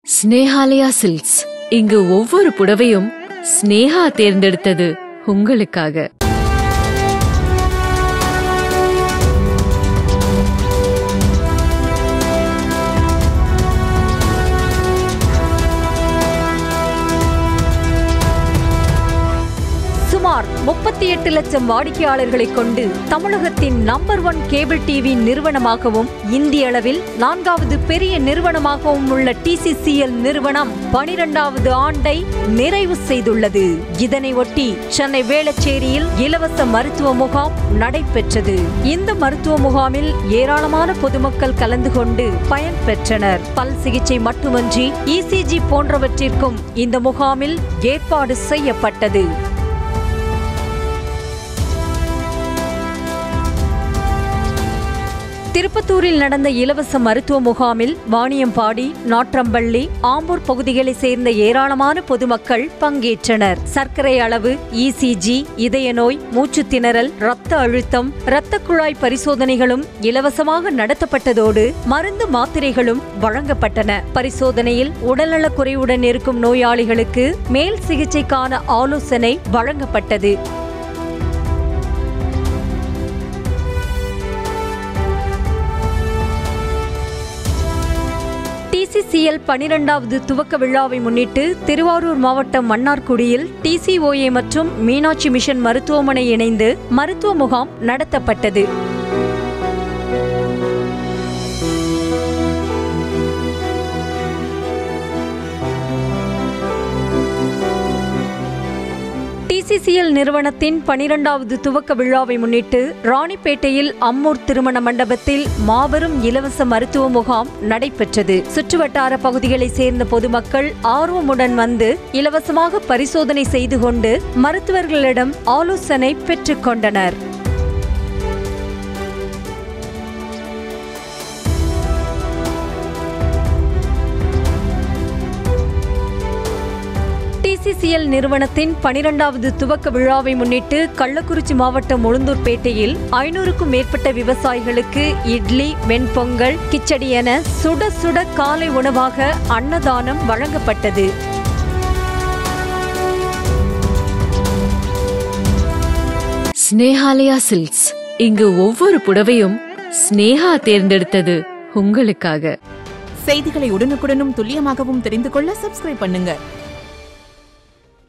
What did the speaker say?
Snehalaya silks இங்கு ஒவ்வொரு புடவையும் ஸ்னேஹா தேர்ந்தெடுத்தது உங்களுக்காக சுமார் முப்பத்தி எட்டு லட்சம் வாடிக்கையாளர்களை கொண்டு தமிழகத்தின் நம்பர் ஒன் கேபிள் டிவி நிறுவனமாகவும் இந்திய அளவில் நான்காவது பெரிய நிறுவனமாகவும் உள்ள டிசிசிஎல் நிறுவனம் பனிரெண்டாவது ஆண்டை நிறைவு செய்துள்ளது இதனை ஒட்டி சென்னை வேளச்சேரியில் இலவச மருத்துவ முகாம் நடைபெற்றது இந்த மருத்துவ முகாமில் ஏராளமான பொதுமக்கள் கலந்து கொண்டு பயன்பெற்றனர் பல் சிகிச்சை மட்டுமன்றி இசிஜி போன்றவற்றிற்கும் இந்த முகாமில் ஏற்பாடு செய்யப்பட்டது திருப்பத்தூரில் நடந்த இலவச மருத்துவ முகாமில் வாணியம்பாடி நாற்றம்பள்ளி ஆம்பூர் பகுதிகளை சேர்ந்த ஏராளமான பொதுமக்கள் பங்கேற்றனர் சர்க்கரை அளவு இசிஜி இதய நோய் மூச்சு திணறல் இரத்த அழுத்தம் இரத்த குழாய் பரிசோதனைகளும் இலவசமாக நடத்தப்பட்டதோடு மருந்து மாத்திரைகளும் வழங்கப்பட்டன பரிசோதனையில் உடல்நலக் குறைவுடன் இருக்கும் நோயாளிகளுக்கு மேல் சிகிச்சைக்கான ஆலோசனை வழங்கப்பட்டது டிசிசிஎல் பனிரெண்டாவது துவக்க விழாவை முன்னிட்டு திருவாரூர் மாவட்டம் மன்னார்குடியில் டிசிஓஏ மற்றும் மீனாட்சி மிஷன் மருத்துவமனை இணைந்து மருத்துவ முகாம் நடத்தப்பட்டது டிசிசிஎல் நிறுவனத்தின் பனிரெண்டாவது துவக்க விழாவை முன்னிட்டு ராணிப்பேட்டையில் அம்மூர் திருமண மண்டபத்தில் மாபெரும் இலவச மருத்துவ முகாம் நடைபெற்றது சுற்றுவட்டார பகுதிகளை சேர்ந்த பொதுமக்கள் ஆர்வமுடன் வந்து இலவசமாக பரிசோதனை செய்து கொண்டு மருத்துவர்களிடம் ஆலோசனை பெற்றுக்கொண்டனர் டிசிசிஎல் நிறுவனத்தின் பனிரெண்டாவது துவக்க விழாவை முன்னிட்டு கள்ளக்குறிச்சி மாவட்டம் உளுந்தூர்பேட்டையில் ஐநூறுக்கும் மேற்பட்ட விவசாயிகளுக்கு இட்லி வெண்பொங்கல் கிச்சடி என சுட சுட காலை உணவாக அன்னதானம் வழங்கப்பட்டது ஸ்னேஹாலயா சில்க்ஸ் இங்கு ஒவ்வொரு புடவையும் ஸ்னேஹா தேர்ந்தெடுத்தது உங்களுக்காக செய்திகளை உடனுக்குடனும் துல்லியமாகவும் தெரிந்து கொள்ள சப்ஸ்கிரைப் பண்ணுங்க